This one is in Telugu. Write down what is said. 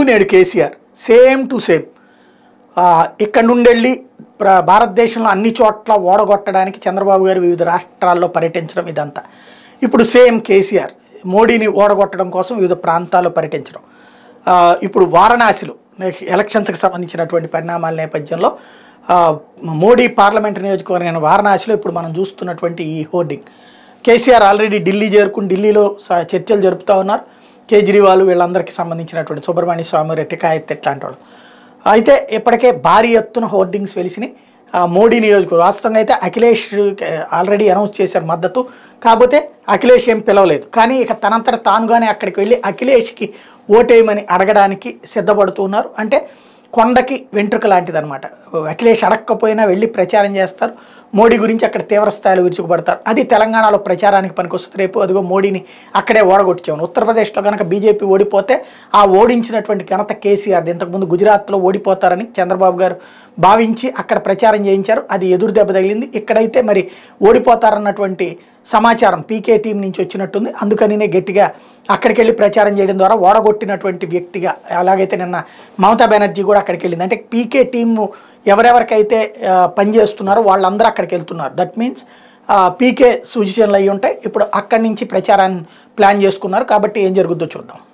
నేడు కేసీఆర్ సేమ్ టు సేమ్ ఇక్కడ నుండి వెళ్ళి ప్ర- భారతదేశంలో అన్ని చోట్ల ఓడగొట్టడానికి చంద్రబాబు గారు వివిధ రాష్ట్రాల్లో పర్యటించడం ఇదంతా ఇప్పుడు సేమ్ కేసీఆర్ మోడీని ఓడగొట్టడం కోసం వివిధ ప్రాంతాల్లో పర్యటించడం ఆ, ఇప్పుడు వారణాసిలో నెక్స్ట్ ఎలక్షన్స్కి సంబంధించినటువంటి పరిణామాల నేపథ్యంలో ఆ, మోడీ పార్లమెంట్ నియోజకవర్గమైన వారణాసిలో ఇప్పుడు మనం చూస్తున్నటువంటి ఈ హోర్డింగ్ కేసీఆర్ ఆల్రెడీ ఢిల్లీ చేరుకుని ఢిల్లీలో స- చర్చలు జరుపుతూ ఉన్నారు కేజ్రీవాల్ వీళ్ళందరికీ సంబంధించినటువంటి సుబ్రహ్మణ్య స్వామి రెట్టికాయత్ ఇట్లాంటి వాళ్ళు అయితే ఇప్పటికే భారీ ఎత్తున హోర్డింగ్స్ వెలిసినాయి ఆ, మోడీ నియోజకవర్గం వాస్తవంగా అయితే అఖిలేష్ ఆల్రెడీ అనౌన్స్ చేశారు మద్దతు కాకపోతే అఖిలేష్ ఏం పిలవలేదు కానీ ఇక తనంతట తానుగానే అక్కడికి వెళ్ళి అఖిలేష్కి ఓటేయమని అడగడానికి సిద్ధపడుతున్నారు అంటే కొండకి వెంట్రుక లాంటిది అనమాట అఖిలేష్ అడగకపోయినా వెళ్ళి ప్రచారం చేస్తారు మోడీ గురించి అక్కడ తీవ్ర స్థాయిలో విరుచుకుపడతారు అది తెలంగాణలో ప్రచారానికి పనికొస్తుంది రేపు అదిగో మోడీని అక్కడే ఓడగొట్టించాము ఉత్తరప్రదేశ్లో కనుక బీజేపీ ఓడిపోతే ఆ ఓడించినటువంటి ఘనత కేసీఆర్ ఇంతకుముందు గుజరాత్లో ఓడిపోతారని చంద్రబాబు గారు భావించి అక్కడ ప్రచారం చేయించారు అది ఎదురు దెబ్బ తగిలింది ఇక్కడైతే మరి ఓడిపోతారన్నటువంటి సమాచారం పీకే టీం నుంచి వచ్చినట్టుంది అందుకనినే గట్టిగా అక్కడికి వెళ్ళి ప్రచారం చేయడం ద్వారా ఓడగొట్టినటువంటి వ్యక్తిగా అలాగైతే నిన్న మమతా బెనర్జీ కూడా అక్కడికి వెళ్ళింది అంటే పీకే టీము ఎవరెవరికైతే ఆ, పనిచేస్తున్నారో వాళ్ళందరూ అక్కడికి వెళ్తున్నారు దట్ మీన్స్ పీకే సూచనలు అయి ఉంటాయి ఇప్పుడు అక్కడి నుంచి ప్రచారాన్ని ప్లాన్ చేసుకున్నారు కాబట్టి ఏం జరుగుద్దో చూద్దాం